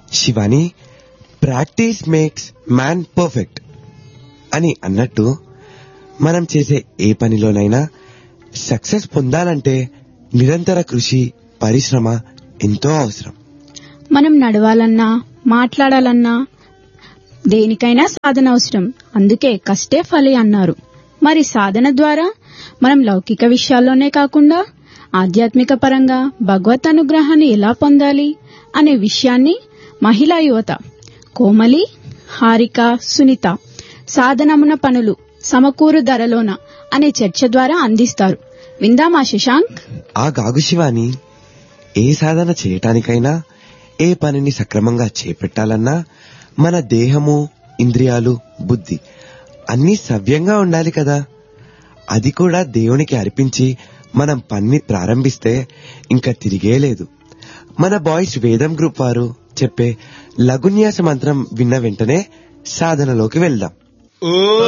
Shivani practice makes man perfect అని అన్నట్టు మనం చేసే ఏ పనిలోనైనా సక్సెస్ పొందాలంటే నిరంతర కృషి పరిశ్రమ ఎంతో అవసరం మనం నడవాలన్నా మాట్లాడాలన్నా దేనికైనా సాధన అవసరం అందుకే కష్టే ఫలి అన్నారు మరి సాధన ద్వారా మనం లౌకిక విషయాల్లోనే కాకుండా ఆధ్యాత్మిక పరంగా భగవత్ అనుగ్రహాన్ని ఎలా పొందాలి అనే విషయాన్ని మహిళా యువత కోమలి హారిక సునీత సాధనమున పనులు సమకూరు ధరలోన అనే చర్చ ద్వారా అందిస్తారు విందామా శశాంక్ ఆ గాగు శివాని ఏ సాధన చేయటానికైనా ఏ పనిని సక్రమంగా చేపట్టాలన్నా మన దేహము ఇంద్రియాలు బుద్ధి అన్నీ సవ్యంగా ఉండాలి కదా అది కూడా దేవునికి అర్పించి మనం పని ప్రారంభిస్తే ఇంకా తిరిగే లేదు మన బాయ్స్ వేదం గ్రూప్ వారు చెప్పే లఘున్యాస మంత్రం విన్న వెంటనే సాధనలోకి వెళ్దాం ఓ